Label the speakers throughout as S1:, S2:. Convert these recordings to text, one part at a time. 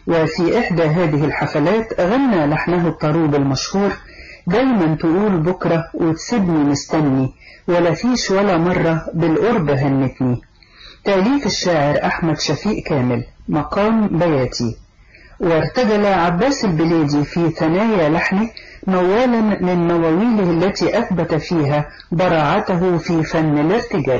S1: وفي إحدى هذه الحفلات غنى لحنه الطروب المشهور دايما تقول بكرة وتسيبني مستني ولا فيش ولا مرة بالقرب هنتني تأليف الشاعر أحمد شفيق كامل مقام بياتي وارتجل عباس البليدي في ثنايا لحنه موالا من مواويله التي أثبت فيها براعته في فن الارتجال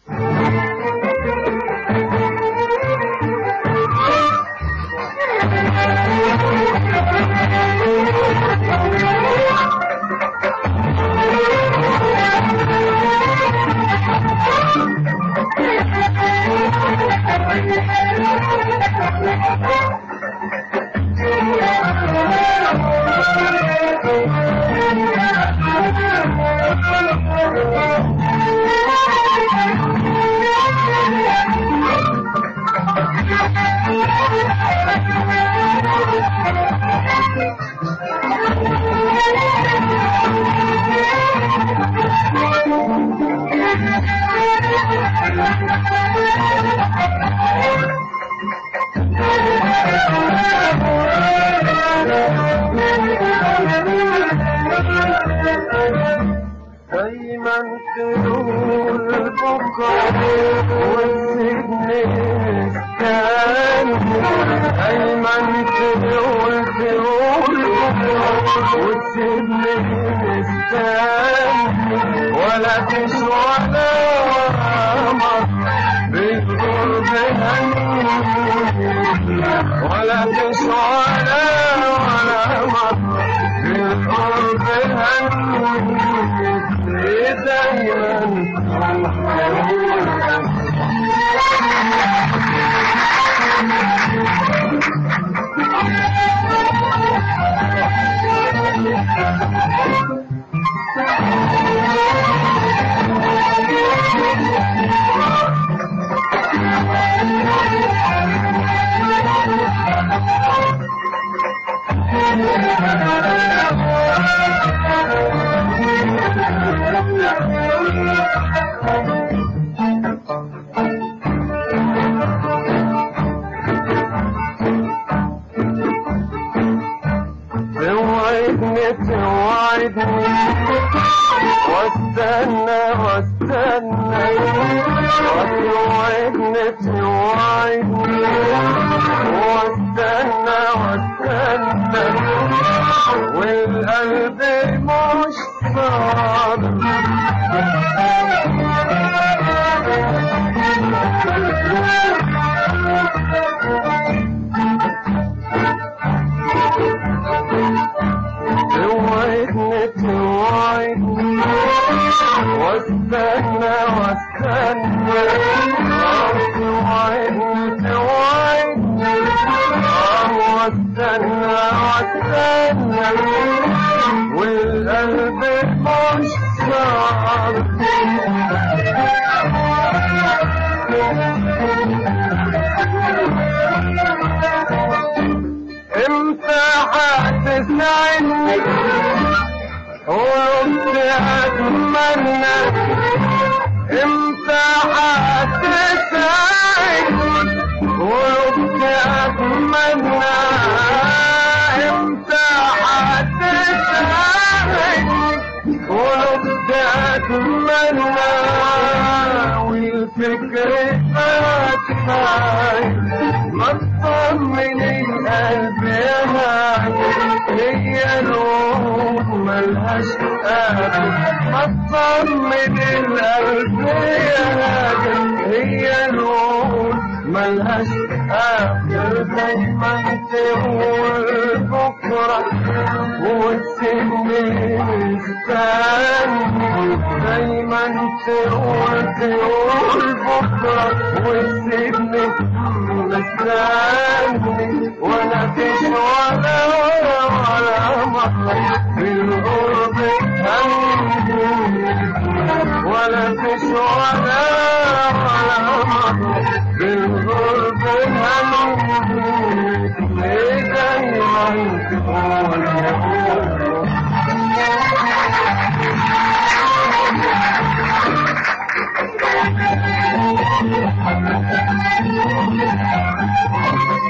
S2: دايما تقول بكرة وتسيبني مستني دايما تقول تقول بكرة وتسيبني مستني ولا تشوى ولا مرة بالقرب هني ولا تشوى ولا ولا مرة بالقرب هني توعدني توعدني واستنى واستنى وتوعدني توعدني واستنى واستنى والقلب مش صابر توعدني توعدني واستنى واستنى توعدني توعدني واستنى واستنى والقلب مش صعب امتى هتسعدني قلت اتمنى امتى هتسعدني قلت اتمنى امتى هتسعدني قلت اتمنى والفكر فاتحاي ما تطمن القلب يا هاي هي الروح ملهاش قابل ما تطمن القلب يا هاي هي الروح ملهاش آخر دايما تقول بكرة وتسيبني مستني دايما تقول تقول بكرة وتسيبني مستني ولا فيش ولا ولا ولا مرة في القرب همي ولا فيش ولا ولا مرة في القرب همي ليه دايما تقول يا Thank you.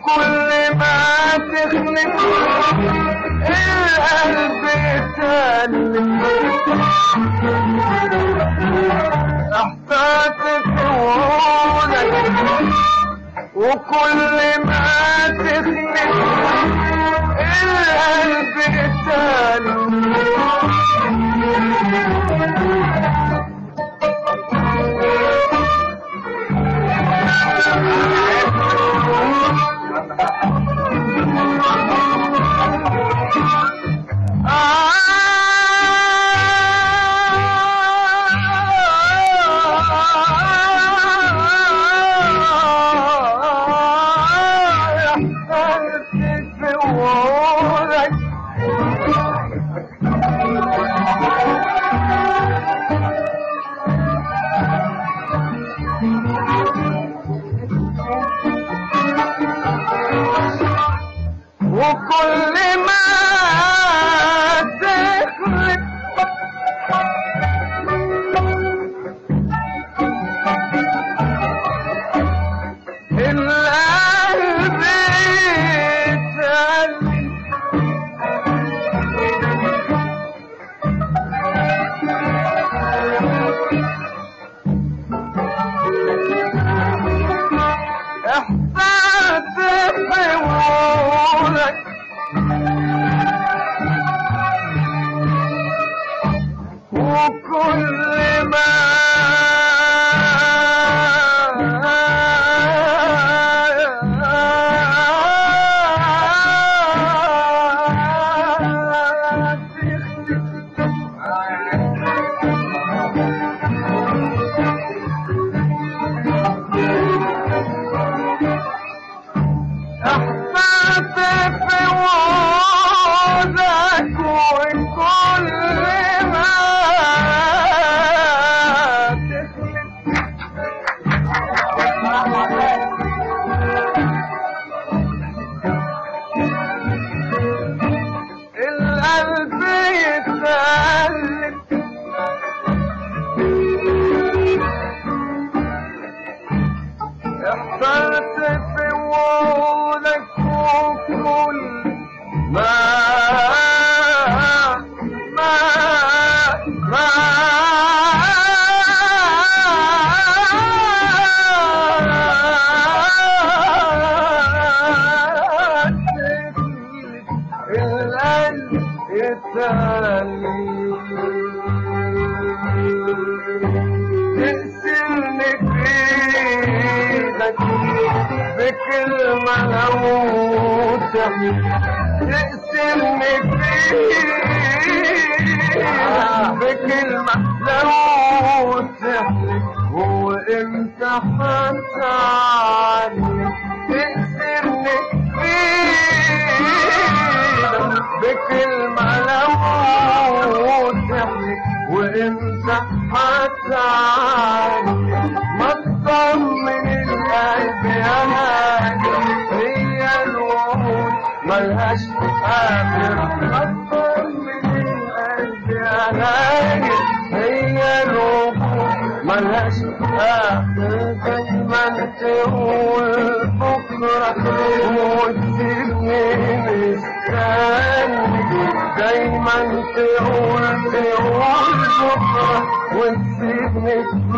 S2: وكل ما تخلف القلب يتألم احساسك وعودك وكل ما تخلف القلب يتألم وكل ما تخلق القلب يتألم احساسك بوعودك وكل ما احساسك بوعودك وكل ما تخلف القلب يتألم احساسك بوعودك وكل ما ما ما القلب يتألم تقسمني بإيدك بكلمة لو تقسمني بإيدك بكلمة لو تحلف وانت حتى عني تقسمني بإيدك بكلمة لو تحلف وانت حتى عني ما تطمن القلب يا هادي هي الوعود ملهاش آخر ما تطمن القلب يا هادي هي الوعود ملهاش آخر دايما تقول بكرة وتسيبني مستني دايما تقول تقول بكرة وتسيبني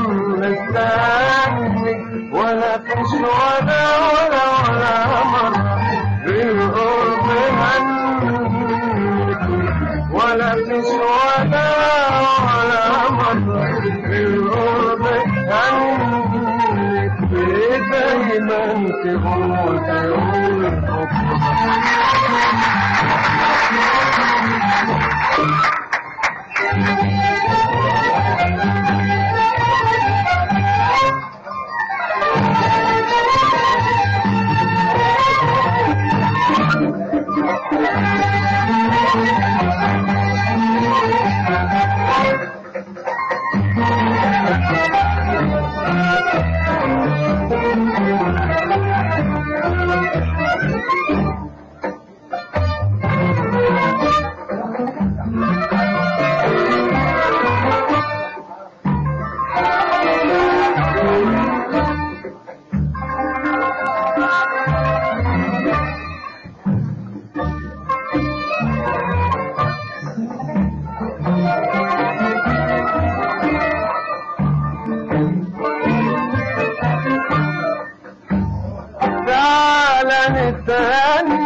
S2: مستني ولا فيش ولا ولا ولا مرة بالقرب هنك ولا فيش ولا ولا مرة بالقرب هنك دايما تقول تقول بكرة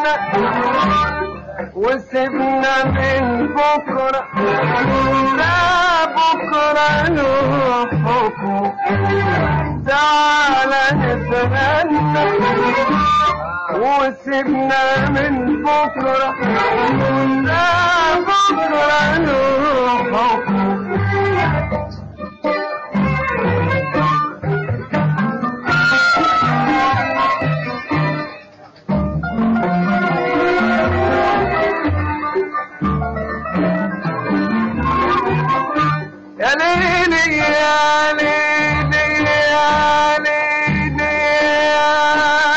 S2: نستنى وسيبنا من بكرة لا بكرة له حكم تعالى نتغنى وسيبنا من بكرة لا بكرة له حكم يا ليلي يا ليلي يا ليلي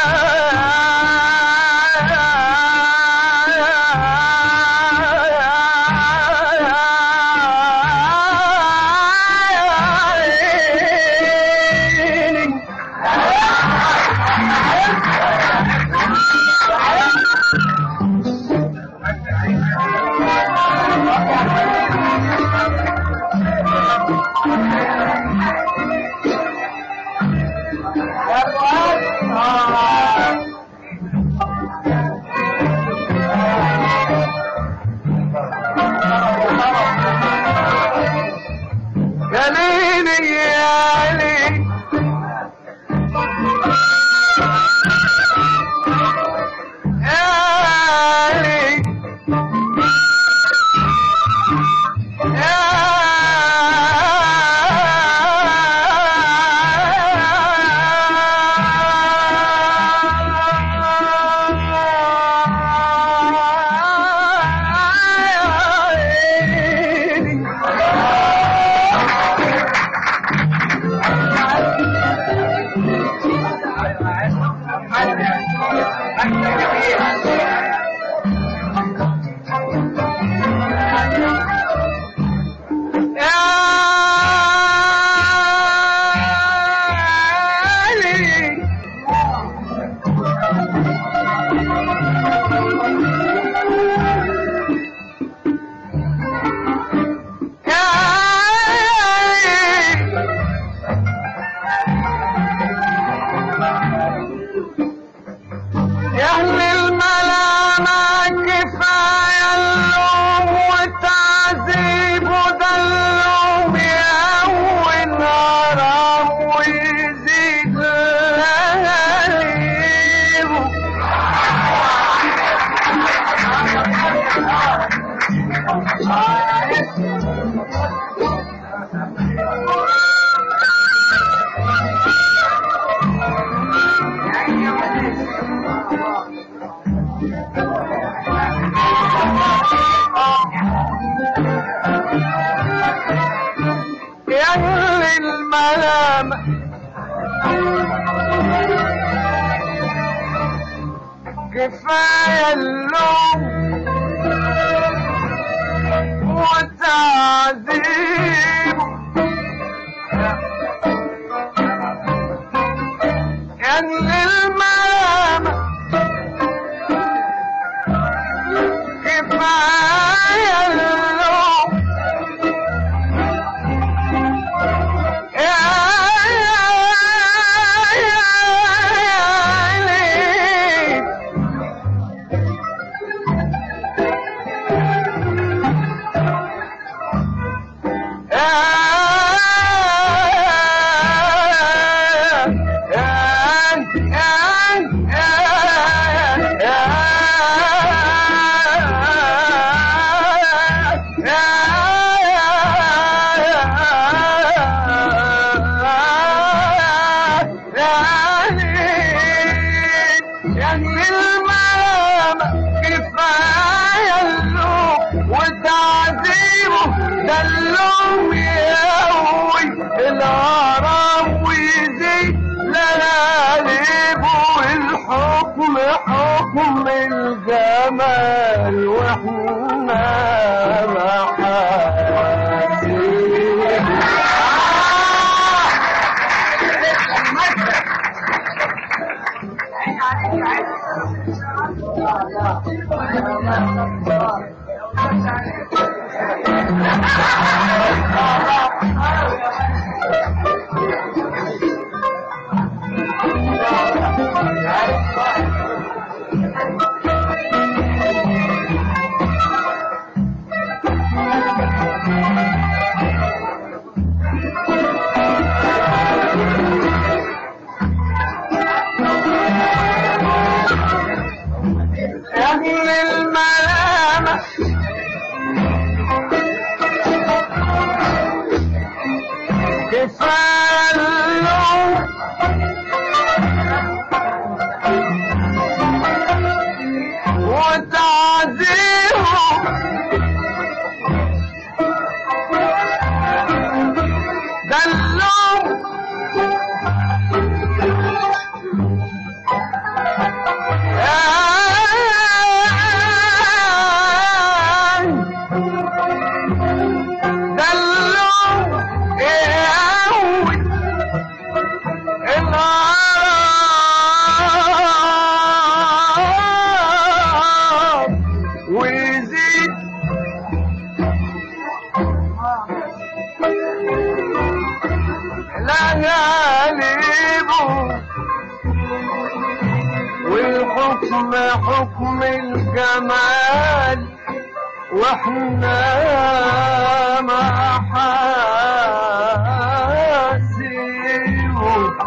S2: يا ليلي يا ليلي يا ليلي يا أهل الملامة كفاية اللوم وتعذيب ودلوم يهون غرام ويزيد لهاليب يا أهل الملامة كفاية اللوم وتعذيب يا أهل الملامة كفاية اللوم يعني الملامة كفاية اللوم وتعذيبه ده اللوم يقوي الغرام ويزيد للاليبه الحكم حكم الجمال واحنا محاسين وازيهم دلهم دلهم يهود الغرام ويزيد لغالبه والحكم حكم الجمال واحنا ما حاسبه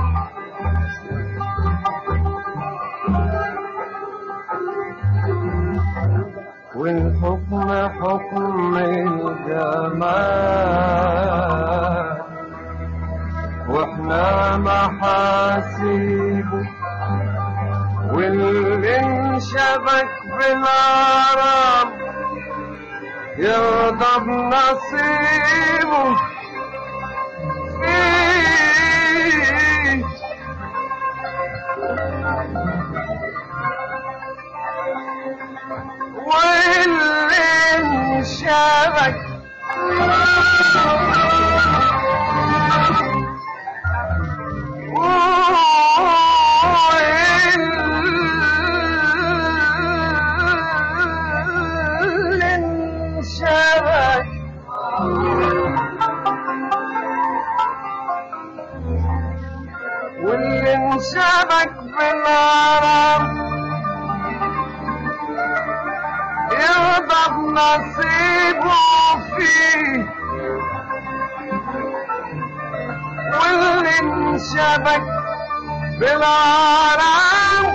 S2: والحكم حكم الجمال واحنا محاسيبه واللي انشبك بالعرب يرضى بنصيبه فيه واللي انشبك واللي انشبك واللي انشبك بالعرب يرضى بنصيبه فيه واللي انشبك بالعرب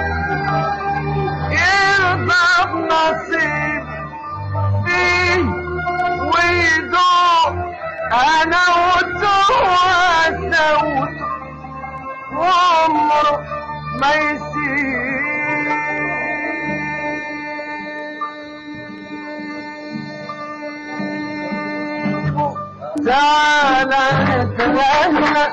S2: يرضى بنصيب فيه ويدوق انا وتوه سوت وعمره ما يسيب تعالى نتغنى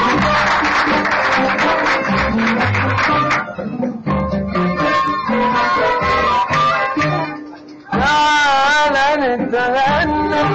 S2: تعالى نتغنى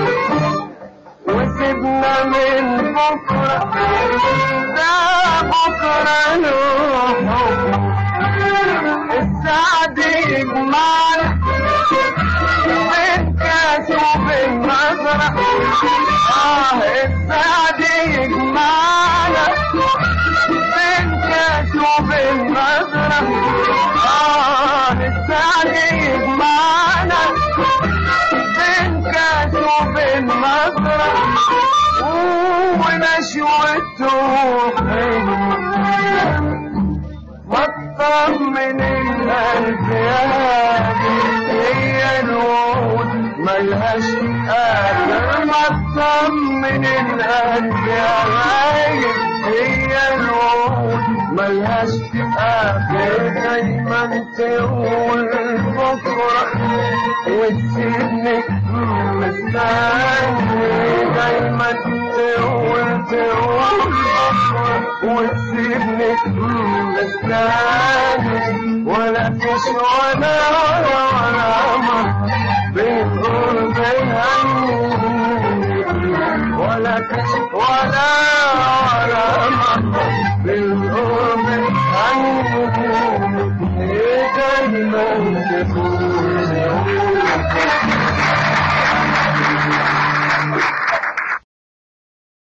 S2: وسيبنا من بكرة ده بكرة له حكم السعد يجمعنا بين كاس وبين مزرعة اه السعد يجمعنا بين كاس وبين مزرعة اه السعد يجمعنا بين كاس وبين مزرعة ونشوته حلو واطمن القلب يا هادي هي الوعود ملهاش آخر ما تطمن القلب يا غايب هي الوعود ملهاش آخر دايما تقول بكرة وتسيبني مستني دايما تقول تقول بكرة وتسيبني مستني ولا فيش ولا ولا ولا مرة